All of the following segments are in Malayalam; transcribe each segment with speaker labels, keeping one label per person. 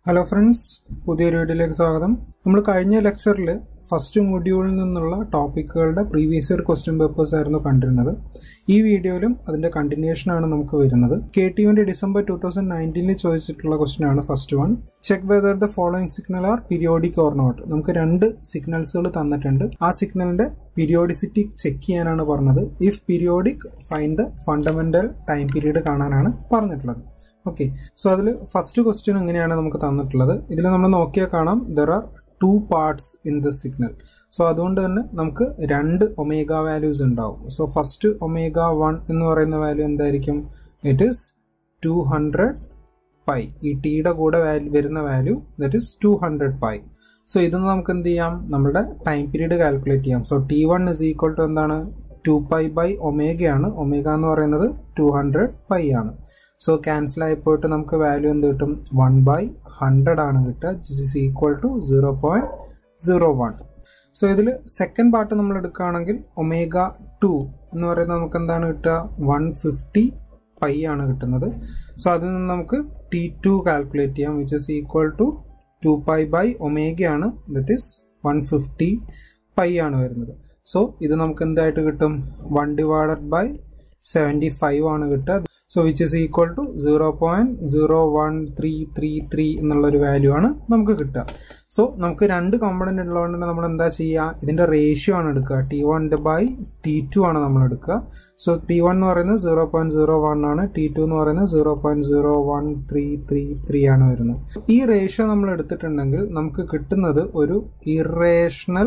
Speaker 1: ഹലോ ഫ്രണ്ട്സ് പുതിയൊരു വീഡിയോയിലേക്ക് സ്വാഗതം നമ്മൾ കഴിഞ്ഞ ലെക്ചറിൽ ഫസ്റ്റ് മൊഡ്യൂളിൽ നിന്നുള്ള ടോപ്പിക്കുകളുടെ പ്രീവിയസ് ഇയർ ക്വസ്റ്റ്യൻ പേപ്പേഴ്സ് ആയിരുന്നു കണ്ടിരുന്നത് ഈ വീഡിയോയിലും അതിന്റെ കണ്ടിന്യൂഷൻ ആണ് നമുക്ക് വരുന്നത് കെ ടി യുവിന്റെ ഡിസംബർ ടൂ തൗസൻഡ് നയൻറ്റീനിൽ ചോദിച്ചിട്ടുള്ള ക്വസ്റ്റ്യൻ ആണ് first one check whether the following signal are periodic or not നമുക്ക് രണ്ട് സിഗ്നൽസുകൾ തന്നിട്ടുണ്ട് ആ സിഗ്നലിന്റെ പീരിയോഡിസിറ്റി ചെക്ക് ചെയ്യാനാണ് പറഞ്ഞത് if periodic find the fundamental time period കാണാനാണ് പറഞ്ഞിട്ടുള്ളത് ഓക്കെ സോ അതിൽ ഫസ്റ്റ് ക്വസ്റ്റ്യൻ എങ്ങനെയാണ് നമുക്ക് തന്നിട്ടുള്ളത് ഇതിൽ നമ്മൾ നോക്കിയാൽ കാണാം there are two parts in the signal so അതുകൊണ്ട് തന്നെ നമുക്ക് രണ്ട് ഒമേഗ വാല്യൂസ് ഉണ്ടാവും സോ ഫസ്റ്റ് ഒമേഗ വൺ എന്ന് പറയുന്ന വാല്യൂ എന്തായിരിക്കും it is two hundred pi ഈ ടിയുടെ കൂടെ വരുന്ന value that is two hundred pi so ഇത് നമുക്ക് എന്ത് ചെയ്യാം നമ്മുടെ ടൈം പീരീഡ് കാൽക്കുലേറ്റ് ചെയ്യാം so T one is equal to എന്താണ് ടു പൈ ബൈ ഒമേഗയാണ് ഒമേഗ എന്ന് പറയുന്നത് ടു ഹൺഡ്രഡ് പൈ ആണ് സോ ക്യാൻസൽ ആയി പോയിട്ട് നമുക്ക് വാല്യൂ എന്ത് കിട്ടും വൺ ബൈ ഹൺഡ്രഡ് ആണ് കിട്ടുക ജിസ് is equal to zero point zero one so ഇതിൽ സെക്കൻഡ് പാർട്ട് നമ്മൾ എടുക്കുകയാണെങ്കിൽ ഒമേഗ ടു എന്ന് പറയുന്നത് നമുക്ക് എന്താണ് കിട്ടുക വൺ ഫിഫ്റ്റി പൈ ആണ് കിട്ടുന്നത് സോ അതിൽ നിന്ന് നമുക്ക് ടി ടു കാൽക്കുലേറ്റ് ചെയ്യാം which is equal to two pi by ഒമേഗയാണ് that is one fifty pi ആണ് വരുന്നത് സോ ഇത് നമുക്ക് എന്തായിട്ട് കിട്ടും one divided by seventy five ആണ് കിട്ടുക so which is equal to zero point zero one three three three എന്നുള്ളൊരു വാല്യൂ ആണ് നമുക്ക് കിട്ടുക സോ നമുക്ക് രണ്ട് കോമ്പണന്റ് ഉള്ളതുകൊണ്ട് തന്നെ നമ്മൾ എന്താ ചെയ്യുക ഇതിന്റെ റേഷ്യോ ആണ് എടുക്കുക T one by T two ആണ് നമ്മൾ എടുക്കുക സോ ടി വൺ എന്ന് പറയുന്നത് സീറോ പോയിന്റ് സീറോ വൺ ആണ് ടി ടു എന്ന് പറയുന്നത് zero point zero one three three three ആണ് വരുന്നത് ഈ റേഷ്യോ നമ്മൾ എടുത്തിട്ടുണ്ടെങ്കിൽ നമുക്ക് കിട്ടുന്നത് ഒരു ഇറേഷണൽ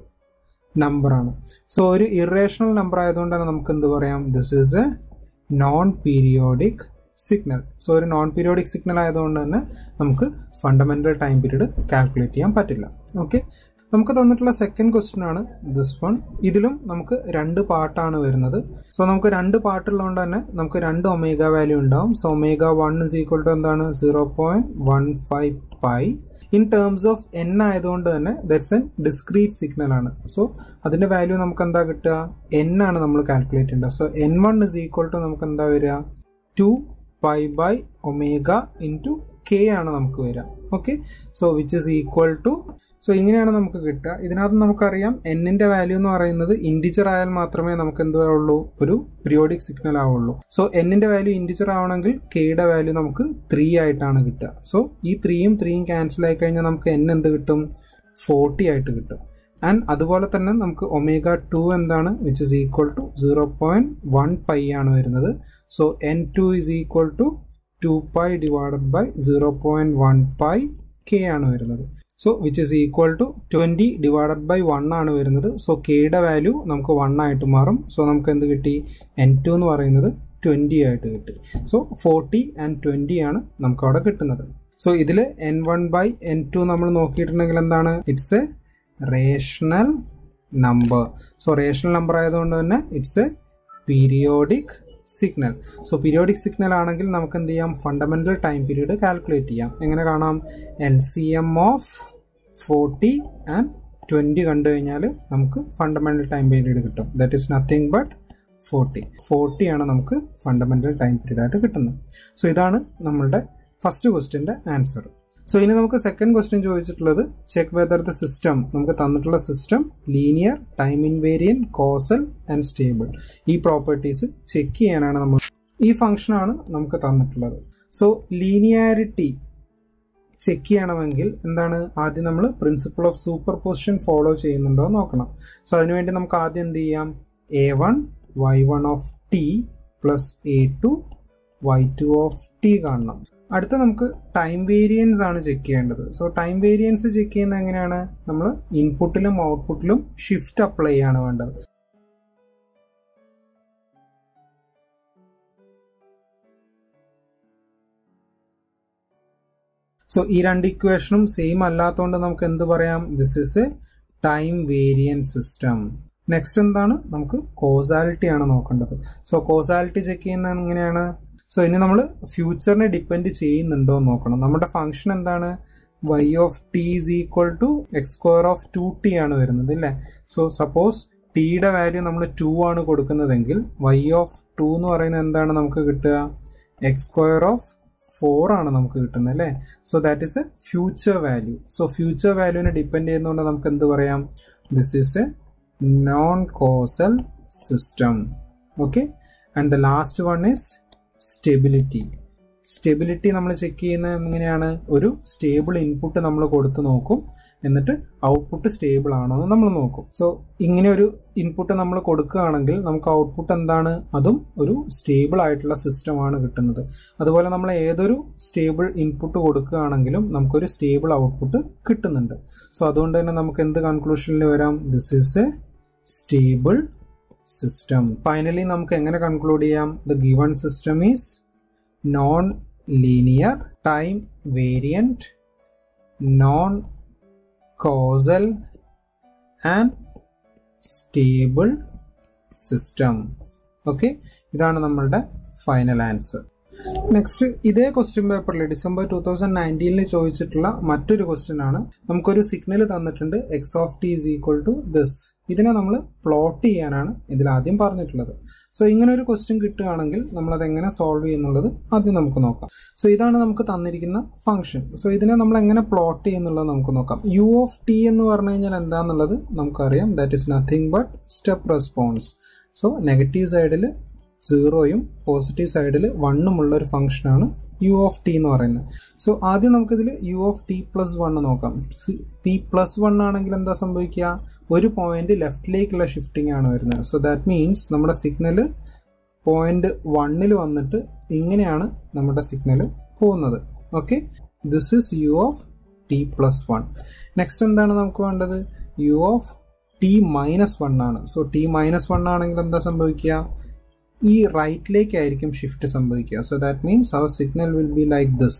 Speaker 1: നമ്പറാണ് സോ ഒരു ഇറേഷണൽ നമ്പർ ആയതുകൊണ്ട് തന്നെ നമുക്ക് എന്ത് പറയാം this is a non periodic signal so ഒരു നോൺ പീരിയോഡിക് സിഗ്നൽ ആയതുകൊണ്ട് തന്നെ നമുക്ക് ഫണ്ടമെന്റൽ ടൈം പീരീഡ് കാൽക്കുലേറ്റ് ചെയ്യാൻ പറ്റില്ല ഓക്കെ നമുക്ക് തന്നിട്ടുള്ള സെക്കൻഡ് ക്വസ്റ്റ്യൻ ആണ് ദിസ് വൺ ഇതിലും നമുക്ക് രണ്ട് പാർട്ടാണ് വരുന്നത് സോ നമുക്ക് രണ്ട് പാർട്ടുള്ളതുകൊണ്ട് തന്നെ നമുക്ക് രണ്ട് ഒമേഗ വാല്യൂ ഉണ്ടാവും so omega one is equal to എന്താണ് zero point one five pi in terms of N ആയതുകൊണ്ട് തന്നെ ദറ്റ്സ് എൻ ഡിസ്ക്രീറ്റ് സിഗ്നൽ ആണ് സോ അതിന്റെ വാല്യൂ നമുക്ക് എന്താ കിട്ടുക എൻ ആണ് നമ്മൾ കാൽക്കുലേറ്റ് ചെയ്യേണ്ടത് so N one is equal to നമുക്ക് എന്താ വരിക two pi by omega into K ആണ് നമുക്ക് വരിക okay so which is equal to so ഇങ്ങനെയാണ് നമുക്ക് കിട്ടുക ഇതിനകത്ത് നമുക്കറിയാം എന്നിന്റെ വാല്യൂ എന്ന് പറയുന്നത് ഇൻഡിജർ ആയാൽ മാത്രമേ നമുക്ക് എന്ത് ഉള്ളൂ ഒരു പീരിയോഡിക് സിഗ്നൽ ആവുള്ളൂ സോ എന്നിന്റെ വാല്യൂ ഇൻഡിജർ ആവണമെങ്കിൽ കെയുടെ വാല്യൂ നമുക്ക് ത്രീ ആയിട്ടാണ് കിട്ടുക സോ ഈ ത്രീയും ത്രീയും ക്യാൻസൽ ആയി കഴിഞ്ഞാൽ നമുക്ക് എൻ എന്ത് കിട്ടും ഫോർട്ടി ആയിട്ട് കിട്ടും ആൻഡ് അതുപോലെ തന്നെ നമുക്ക് ഒമേഗ ടു എന്താണ് which is equal to zero point one pi ആണ് വരുന്നത് so N two is equal to two pi divided by zero point one pi K ആണ് വരുന്നത് so which is equal to twenty divided by one ആണ് വരുന്നത് സോ കെയുടെ വാല്യൂ നമുക്ക് വൺ ആയിട്ട് മാറും സോ നമുക്ക് എന്ത് കിട്ടി എൻ ടു എന്ന് പറയുന്നത് ട്വന്റി ആയിട്ട് കിട്ടി സോ ഫോർട്ടി ആൻഡ് ട്വന്റി ആണ് നമുക്ക് അവിടെ കിട്ടുന്നത് സോ ഇതിൽ N one by N two നമ്മൾ നോക്കിയിട്ടുണ്ടെങ്കിൽ എന്താണ് it's a rational number so rational number ആയതുകൊണ്ട് തന്നെ it's a periodic signal so periodic signal ആണെങ്കിൽ നമുക്ക് എന്ത് ചെയ്യാം ഫണ്ടമെന്റൽ ടൈം പീരീഡ് കാൽക്കുലേറ്റ് ചെയ്യാം എങ്ങനെ കാണാം L C M of forty and twenty കണ്ടു കഴിഞ്ഞാൽ നമുക്ക് ഫണ്ടമെന്റൽ ടൈം പീരീഡ് കിട്ടും that is nothing but forty forty ആണ് നമുക്ക് ഫണ്ടമെന്റൽ ടൈം പീരീഡ് ആയിട്ട് കിട്ടുന്നത് സോ ഇതാണ് നമ്മളുടെ ഫസ്റ്റ് ക്വസ്റ്റ്യൻ്റെ ആൻസർ സോ ഇനി നമുക്ക് സെക്കൻഡ് ക്വസ്റ്റ്യൻ ചോദിച്ചിട്ടുള്ളത് ചെക്ക് വെദർ ദ സിസ്റ്റം നമുക്ക് തന്നിട്ടുള്ള system linear time invariant causal and stable ഈ പ്രോപ്പർട്ടീസ് ചെക്ക് ചെയ്യാനാണ് നമ്മൾ ഈ ഫംഗ്ഷനാണ് നമുക്ക് തന്നിട്ടുള്ളത് സോ ലീനിയാരിറ്റി ചെക്ക് ചെയ്യണമെങ്കിൽ എന്താണ് ആദ്യം നമ്മൾ principle of superposition follow ചെയ്യുന്നുണ്ടോ എന്ന് നോക്കണം സോ അതിനുവേണ്ടി നമുക്ക് ആദ്യം എന്ത് ചെയ്യാം A one Y one of T plus A two Y two of T കാണണം അടുത്ത നമുക്ക് ടൈം വേരിയൻസ് ആണ് ചെക്ക് ചെയ്യേണ്ടത് സോ ടൈം വേരിയൻസ് ചെക്ക് ചെയ്യുന്നത് എങ്ങനെയാണ് നമ്മൾ ഇൻപുട്ടിലും ഔട്ട്പുട്ടിലും ഷിഫ്റ്റ് അപ്ലൈ ചെയ്യാണ് വേണ്ടത് സോ ഈ രണ്ട് ഇക്വേഷനും സെയിം അല്ലാത്തതുകൊണ്ട് നമുക്ക് എന്ത് പറയാം this is a time variant system next എന്താണ് നമുക്ക് കോസാലിറ്റി ആണ് നോക്കേണ്ടത് സോ കോസാലിറ്റി ചെക്ക് ചെയ്യുന്നത് എങ്ങനെയാണ് സോ ഇനി നമ്മൾ ഫ്യൂച്ചറിനെ ഡിപ്പെൻഡ് ചെയ്യുന്നുണ്ടോ എന്ന് നോക്കണം നമ്മുടെ ഫംഗ്ഷൻ എന്താണ് Y of T is equal to X square of two T ആണ് വരുന്നത് അല്ലേ സോ സപ്പോസ് ടിയുടെ വാല്യൂ നമ്മൾ ടു ആണ് കൊടുക്കുന്നതെങ്കിൽ വൈ ഓഫ് ടു എന്ന് പറയുന്നത് എന്താണ് നമുക്ക് കിട്ടുക എക്സ് സ്ക്വയർ ഓഫ് ഫോർ ആണ് നമുക്ക് കിട്ടുന്നത് അല്ലേ so that is a future value so future വാല്യൂവിനെ ഡിപ്പെൻഡ് ചെയ്യുന്നതുകൊണ്ട് നമുക്ക് എന്ത് പറയാം this is a non causal system okay and the last one is stability stability നമ്മൾ ചെക്ക് ചെയ്യുന്നത് എങ്ങനെയാണ് ഒരു സ്റ്റേബിൾ ഇൻപുട്ട് നമ്മൾ കൊടുത്ത് നോക്കും എന്നിട്ട് ഔട്ട്പുട്ട് സ്റ്റേബിൾ ആണോ എന്ന് നമ്മൾ നോക്കും സോ ഇങ്ങനെ ഒരു ഇൻപുട്ട് നമ്മൾ കൊടുക്കുകയാണെങ്കിൽ നമുക്ക് ഔട്ട്പുട്ട് എന്താണ് അതും ഒരു സ്റ്റേബിൾ ആയിട്ടുള്ള സിസ്റ്റമാണ് കിട്ടുന്നത് അതുപോലെ നമ്മൾ ഏതൊരു സ്റ്റേബിൾ ഇൻപുട്ട് കൊടുക്കുകയാണെങ്കിലും നമുക്കൊരു സ്റ്റേബിൾ ഔട്ട്പുട്ട് കിട്ടുന്നുണ്ട് സോ അതുകൊണ്ട് തന്നെ നമുക്ക് എന്ത് കൺക്ലൂഷനിൽ വരാം this is a stable system finally നമുക്ക് എങ്ങനെ കൺക്ലൂഡ് ചെയ്യാം the given system is non linear time variant non causal and stable system okay ഇതാണ് നമ്മളുടെ ഫൈനൽ ആൻസർ നെക്സ്റ്റ് ഇതേ ക്വസ്റ്റ്യൻ പേപ്പറിൽ ഡിസംബർ ടൂ തൗസൻഡ് നയൻറ്റീനിൽ ചോദിച്ചിട്ടുള്ള മറ്റൊരു ക്വസ്റ്റ്യൻ ആണ് നമുക്കൊരു സിഗ്നൽ തന്നിട്ടുണ്ട് X of T is equal to this ഇതിനെ നമ്മൾ പ്ലോട്ട് ചെയ്യാനാണ് ഇതിൽ ആദ്യം പറഞ്ഞിട്ടുള്ളത് സോ ഇങ്ങനെ ഒരു ക്വസ്റ്റ്യൻ കിട്ടുകയാണെങ്കിൽ നമ്മൾ അത് എങ്ങനെ സോൾവ് ചെയ്യുന്നുള്ളത് ആദ്യം നമുക്ക് നോക്കാം സോ ഇതാണ് നമുക്ക് തന്നിരിക്കുന്ന ഫംഗ്ഷൻ സോ ഇതിനെ നമ്മൾ എങ്ങനെ പ്ലോട്ട് ചെയ്യുന്നുള്ളത് നമുക്ക് നോക്കാം യു ഓഫ് ടി എന്ന് പറഞ്ഞു കഴിഞ്ഞാൽ എന്താണെന്നുള്ളത് നമുക്കറിയാം that is nothing but step response so negative സൈഡിൽ സീറോയും പോസിറ്റീവ് സൈഡിൽ വണ്ണുമുള്ള ഒരു ഫംഗ്ഷനാണ് യു ഓഫ് ടി എന്ന് പറയുന്നത് സോ ആദ്യം നമുക്കിതിൽ U of T plus one നോക്കാം ടി പ്ലസ് വൺ ആണെങ്കിൽ എന്താ സംഭവിക്കുക ഒരു പോയിന്റ് ലെഫ്റ്റിലേക്കുള്ള ഷിഫ്റ്റിംഗ് ആണ് വരുന്നത് സോ ദാറ്റ് മീൻസ് നമ്മുടെ സിഗ്നൽ പോയിന്റ് വണ്ണിൽ വന്നിട്ട് ഇങ്ങനെയാണ് നമ്മുടെ സിഗ്നൽ പോകുന്നത് okay this is U of T plus one next എന്താണ് നമുക്ക് വേണ്ടത് U of T minus one ആണ് സോ ടി മൈനസ് വൺ ആണെങ്കിൽ എന്താ സംഭവിക്കുക ഈ റൈറ്റിലേക്കായിരിക്കും ഷിഫ്റ്റ് സംഭവിക്കുക so that means our signal will be like this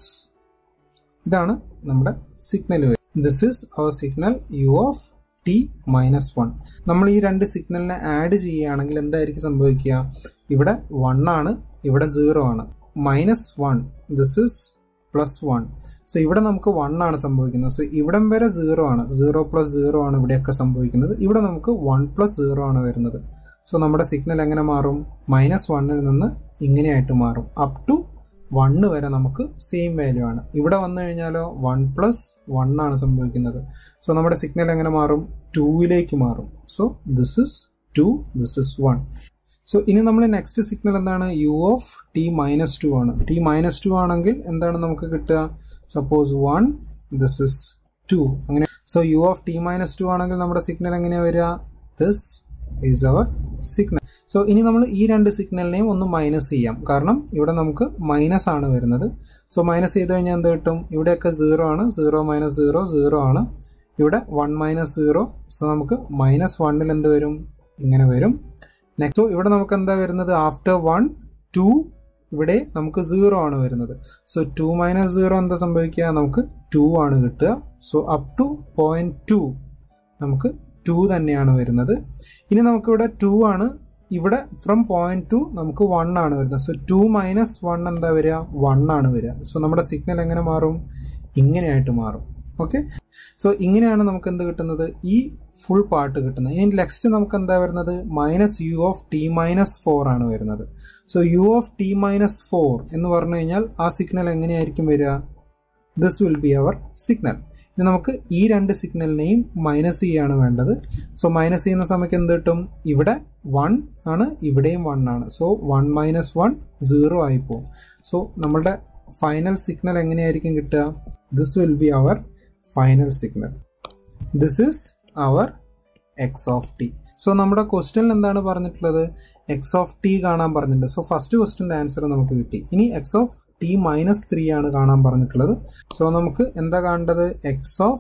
Speaker 1: ഇതാണ് നമ്മുടെ signal this is our signal U of T minus one നമ്മൾ ഈ രണ്ട് സിഗ്നലിനെ ആഡ് ചെയ്യുകയാണെങ്കിൽ എന്തായിരിക്കും സംഭവിക്കുക ഇവിടെ വൺ ആണ് ഇവിടെ സീറോ ആണ് minus one this is plus one so ഇവിടെ നമുക്ക് വൺ ആണ് സംഭവിക്കുന്നത് സോ ഇവിടം വരെ സീറോ ആണ് സീറോ പ്ലസ് സീറോ ആണ് ഇവിടെയൊക്കെ സംഭവിക്കുന്നത് ഇവിടെ നമുക്ക് വൺ പ്ലസ് സീറോ ആണ് വരുന്നത് സോ നമ്മുടെ സിഗ്നൽ എങ്ങനെ മാറും മൈനസ് വണ്ണിൽ നിന്ന് ഇങ്ങനെയായിട്ട് മാറും അപ് ടു വണ്ണ് വരെ നമുക്ക് സെയിം വാല്യൂ ആണ് ഇവിടെ വന്നു കഴിഞ്ഞാലോ വൺ പ്ലസ് വൺ ആണ് സംഭവിക്കുന്നത് സോ നമ്മുടെ സിഗ്നൽ എങ്ങനെ മാറും ടൂയിലേക്ക് മാറും so this is two this is one so ഇനി നമ്മൾ നെക്സ്റ്റ് സിഗ്നൽ എന്താണ് U of T minus two ആണ് ടി മൈനസ് ടു ആണെങ്കിൽ എന്താണ് നമുക്ക് കിട്ടുക suppose one this is two അങ്ങനെ so U of T minus two ആണെങ്കിൽ നമ്മുടെ സിഗ്നൽ എങ്ങനെയാണ് വരിക this is our signal so ഇനി നമ്മൾ ഈ രണ്ട് സിഗ്നലിനെയും ഒന്ന് മൈനസ് ചെയ്യാം കാരണം ഇവിടെ നമുക്ക് മൈനസ് ആണ് വരുന്നത് സോ മൈനസ് ചെയ്ത് കഴിഞ്ഞാൽ എന്ത് കിട്ടും ഇവിടെയൊക്കെ സീറോ ആണ് സീറോ മൈനസ് സീറോ സീറോ ആണ് ഇവിടെ വൺ മൈനസ് സീറോ സോ നമുക്ക് മൈനസ് വണ്ണിൽ എന്ത് വരും ഇങ്ങനെ വരും നെക്സ്റ്റ് ഇവിടെ നമുക്ക് എന്താ വരുന്നത് ആഫ്റ്റർ വൺ ടു ഇവിടെ നമുക്ക് സീറോ ആണ് വരുന്നത് സോ ടു മൈനസ് സീറോ എന്താ സംഭവിക്കുക നമുക്ക് ടു ആണ് കിട്ടുക so up to point two നമുക്ക് ടു തന്നെയാണ് വരുന്നത് ഇനി നമുക്കിവിടെ ടു ആണ് ഇവിടെ ഫ്രം പോയിന്റ് ടു നമുക്ക് വൺ ആണ് വരുന്നത് സോ ടു മൈനസ് വൺ എന്താ വരിക വൺ ആണ് വരിക സോ നമ്മുടെ സിഗ്നൽ എങ്ങനെ മാറും ഇങ്ങനെയായിട്ട് മാറും ഓക്കെ സോ ഇങ്ങനെയാണ് നമുക്ക് എന്ത് കിട്ടുന്നത് ഈ ഫുൾ പാർട്ട് കിട്ടുന്നത് ഇനി നെക്സ്റ്റ് നമുക്ക് എന്താ വരുന്നത് minus U of T minus four ആണ് വരുന്നത് so U of T minus four എന്ന് പറഞ്ഞു കഴിഞ്ഞാൽ ആ സിഗ്നൽ എങ്ങനെയായിരിക്കും വരിക this will be our signal ഇനി നമുക്ക് ഈ രണ്ട് സിഗ്നലിനെയും മൈനസ് ചെയ്യാണ് വേണ്ടത് സോ മൈനസ് ചെയ്യുന്ന സമയത്ത് എന്ത് കിട്ടും ഇവിടെ വൺ ആണ് ഇവിടെയും വൺ ആണ് so one minus one zero ആയി പോകും സോ നമ്മളുടെ ഫൈനൽ സിഗ്നൽ എങ്ങനെയായിരിക്കും കിട്ടുക this will be our final signal this is our X of T so നമ്മുടെ ക്വസ്റ്റ്യനിൽ എന്താണ് പറഞ്ഞിട്ടുള്ളത് എക്സ് ഓഫ് ടി കാണാൻ പറഞ്ഞിട്ടുണ്ട് സോ ഫസ്റ്റ് ക്വസ്റ്റ്യൻ്റെ ആൻസർ നമുക്ക് കിട്ടി ഇനി X of T minus three ആണ് കാണാൻ പറഞ്ഞിട്ടുള്ളത് സോ നമുക്ക് എന്താ കാണേണ്ടത് X of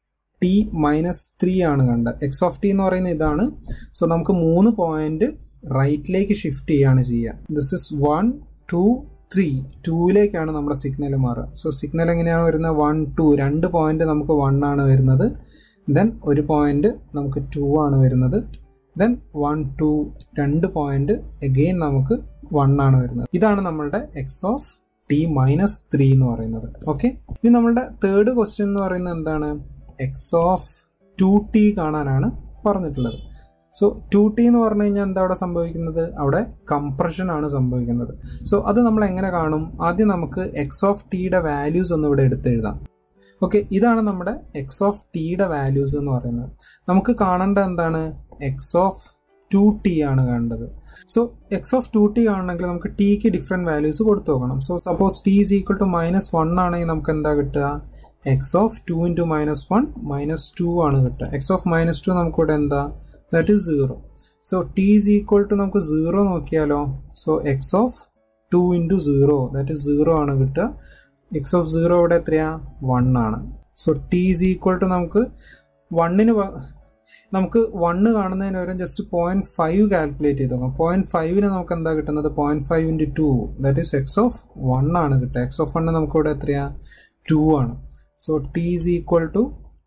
Speaker 1: T minus three ആണ് കണ്ടത് എക്സ് ഓഫ് ടി എന്ന് പറയുന്ന ഇതാണ് സോ നമുക്ക് മൂന്ന് പോയിന്റ് റൈറ്റിലേക്ക് ഷിഫ്റ്റ് ചെയ്യാണ് ചെയ്യുക this is one two three ടൂയിലേക്കാണ് നമ്മുടെ സിഗ്നൽ മാറുക സോ സിഗ്നൽ എങ്ങനെയാണ് വരുന്നത് വൺ ടു രണ്ട് പോയിന്റ് നമുക്ക് വൺ ആണ് വരുന്നത് ദെൻ ഒരു പോയിന്റ് നമുക്ക് ടു ആണ് വരുന്നത് ദെൻ വൺ ടു രണ്ട് പോയിന്റ് എഗെയിൻ നമുക്ക് വൺ ആണ് വരുന്നത് ഇതാണ് നമ്മളുടെ X of T minus three എന്ന് പറയുന്നത് ഓക്കെ ഇനി നമ്മളുടെ തേർഡ് ക്വസ്റ്റ്യൻ എന്ന് പറയുന്നത് എന്താണ് എക്സ് ഓഫ് ടു ടി കാണാനാണ് പറഞ്ഞിട്ടുള്ളത് സോ ടു ടി എന്ന് പറഞ്ഞു കഴിഞ്ഞാൽ എന്താ അവിടെ സംഭവിക്കുന്നത് അവിടെ കംപ്രഷൻ ആണ് സംഭവിക്കുന്നത് സോ അത് നമ്മൾ എങ്ങനെ കാണും ആദ്യം നമുക്ക് എക്സ് ഓഫ് ടിയുടെ വാല്യൂസ് ഒന്ന് ഇവിടെ എടുത്തെഴുതാം ഓക്കെ ഇതാണ് നമ്മുടെ എക്സ് ഓഫ് ടിയുടെ വാല്യൂസ് എന്ന് പറയുന്നത് നമുക്ക് കാണേണ്ട എന്താണ് എക്സ് ഓഫ് ടു ടി ആണ് കാണേണ്ടത് so X of two T കാണണമെങ്കിൽ നമുക്ക് ടിക്ക് ഡിഫറെൻറ്റ് വാല്യൂസ് കൊടുത്തു നോക്കണം so suppose T is equal to minus one ആണെങ്കിൽ നമുക്ക് എന്താ കിട്ടുക X of two into minus one minus two ആണ് കിട്ടുക എക്സ് ഓഫ് മൈനസ് ടു നമുക്കിവിടെ എന്താ that is zero so T is equal to നമുക്ക് സീറോ നോക്കിയാലോ so X of two into zero that is zero ആണ് കിട്ടുക എക്സ് ഓഫ് സീറോ ഇവിടെ എത്രയാ വൺ ആണ് so T is equal to നമുക്ക് വണ്ണിന് നമുക്ക് വണ്ണ് കാണുന്നതിന് പകരം ജസ്റ്റ് പോയിന്റ് ഫൈവ് കാൽക്കുലേറ്റ് ചെയ്ത് നോക്കാം പോയിന്റ് ഫൈവിന് നമുക്ക് എന്താ കിട്ടുന്നത് point five into two that is X of one ആണ് കിട്ടുക എക്സ് ഓഫ് വണ്ണ് നമുക്ക് ഇവിടെ എത്രയാ ടു ആണ് so T is equal to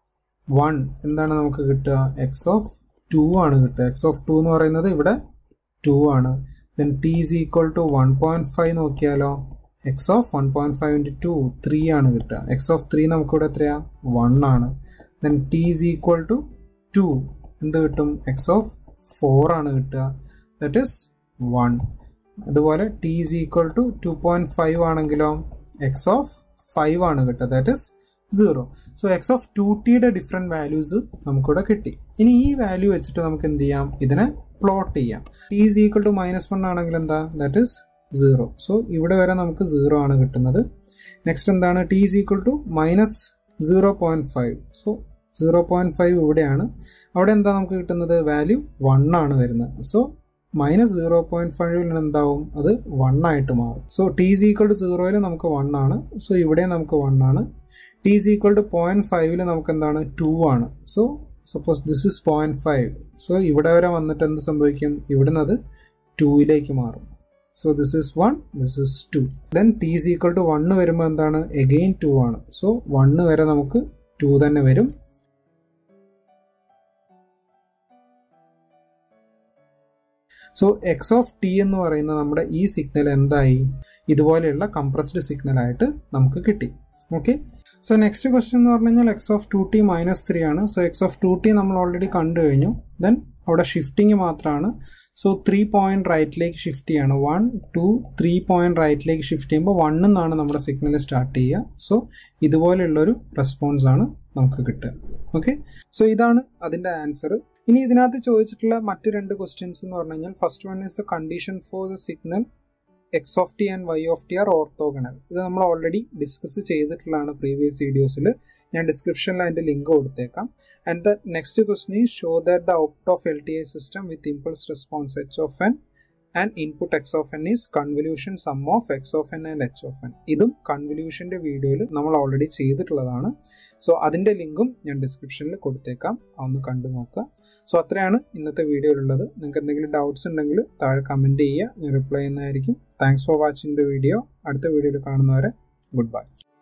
Speaker 1: one എന്താണ് നമുക്ക് കിട്ടുക എക്സ് ഓഫ് ടു ആണ് കിട്ടുക എക്സ് ഓഫ് ടു എന്ന് പറയുന്നത് ഇവിടെ ടു ആണ് then T is equal to one point five നോക്കിയാലോ X of one point five into two three ആണ് കിട്ടുക എക്സ് ഓഫ് ത്രീ നമുക്കിവിടെ എത്രയാ വൺ ആണ് then T is equal to two എന്ത് കിട്ടും എക്സ് ഓഫ് ഫോർ ആണ് കിട്ടുക ദറ്റ് ഇസ് വൺ അതുപോലെ T is equal to two point five ആണെങ്കിലോ എക്സ് ഓഫ് ഫൈവ് ആണ് കിട്ടുക that is zero so X of two ടിയുടെ ഡിഫറെൻറ്റ് വാല്യൂസ് നമുക്കിവിടെ കിട്ടി ഇനി ഈ വാല്യൂ വെച്ചിട്ട് നമുക്ക് എന്ത് ചെയ്യാം ഇതിനെ പ്ലോട്ട് ചെയ്യാം T is equal to minus one ആണെങ്കിൽ എന്താ ദാറ്റ് ഇസ് സീറോ സോ ഇവിടെ വരെ നമുക്ക് സീറോ ആണ് കിട്ടുന്നത് നെക്സ്റ്റ് എന്താണ് T is equal to minus zero point five so zero point five ഇവിടെയാണ് അവിടെ എന്താ നമുക്ക് കിട്ടുന്നത് വാല്യൂ വൺ ആണ് വരുന്നത് സോ മൈനസ് സീറോ പോയിന്റ് ഫൈവിൽ എന്താവും അത് വൺ ആയിട്ട് മാറും so T is equal to സീറോയിൽ നമുക്ക് വൺ ആണ് സോ ഇവിടെ നമുക്ക് വൺ ആണ് T is equal to point ഫൈവിൽ നമുക്ക് എന്താണ് ടു ആണ് so suppose this is point five so ഇവിടെ വരെ വന്നിട്ട് എന്ത് സംഭവിക്കും ഇവിടുന്ന് അത് ടൂയിലേക്ക് മാറും so this is one this is two then T is equal to one വരുമ്പോൾ എന്താണ് എഗെയിൻ ടു ആണ് സോ വണ്ണ് വരെ നമുക്ക് ടു തന്നെ വരും സോ എക്സ് ഓഫ് ടി എന്ന് പറയുന്ന നമ്മുടെ ഈ സിഗ്നൽ എന്തായി ഇതുപോലെയുള്ള കംപ്രസ്ഡ് സിഗ്നൽ ആയിട്ട് നമുക്ക് കിട്ടി ഓക്കെ സോ നെക്സ്റ്റ് ക്വസ്റ്റ്യൻ എന്ന് പറഞ്ഞു കഴിഞ്ഞാൽ X of two T minus three ആണ് so X of two T നമ്മൾ ഓൾറെഡി കണ്ടു കഴിഞ്ഞു ദെൻ അവിടെ ഷിഫ്റ്റിംഗ് മാത്രമാണ് സോ ത്രീ പോയിന്റ് റൈറ്റിലേക്ക് ഷിഫ്റ്റ് ചെയ്യാണ് വൺ ടു ത്രീ പോയിന്റ് റൈറ്റിലേക്ക് ഷിഫ്റ്റ് ചെയ്യുമ്പോൾ വൺ എന്നാണ് നമ്മുടെ സിഗ്നൽ സ്റ്റാർട്ട് ചെയ്യുക സോ ഇതുപോലെയുള്ളൊരു റെസ്പോൺസ് ആണ് നമുക്ക് കിട്ടുക ഓക്കെ സോ ഇതാണ് അതിൻ്റെ ആൻസർ ഇനി ഇതിനകത്ത് ചോദിച്ചിട്ടുള്ള മറ്റു രണ്ട് ക്വസ്റ്റ്യൻസ് എന്ന് പറഞ്ഞു കഴിഞ്ഞാൽ first one is the condition for the signal X of T and Y of T are orthogonal ഇത് നമ്മൾ ഓൾറെഡി ഡിസ്കസ് ചെയ്തിട്ടുള്ളതാണ് പ്രീവിയസ് വീഡിയോസിൽ ഞാൻ ഡിസ്ക്രിപ്ഷനിൽ അതിൻ്റെ ലിങ്ക് കൊടുത്തേക്കാം and the next question is show that the out of L T I system with impulse response h of n and input x of n is convolution sum of x of n and h of n ഇതും കൺവല്യൂഷൻ്റെ വീഡിയോയിൽ നമ്മൾ ഓൾറെഡി ചെയ്തിട്ടുള്ളതാണ് സോ അതിൻ്റെ ലിങ്കും ഞാൻ ഡിസ്ക്രിപ്ഷനിൽ കൊടുത്തേക്കാം ഒന്ന് കണ്ടു നോക്കുക സോ അത്രയാണ് ഇന്നത്തെ വീഡിയോയിലുള്ളത് നിങ്ങൾക്ക് എന്തെങ്കിലും ഡൗട്ട്സ് ഉണ്ടെങ്കിൽ താഴെ കമൻറ്റ് ചെയ്യുക ഞാൻ റിപ്ലൈ ചെയ്യുന്നതായിരിക്കും thanks for watching the video അടുത്ത വീഡിയോയിൽ കാണുന്നവരെ ഗുഡ് ബൈ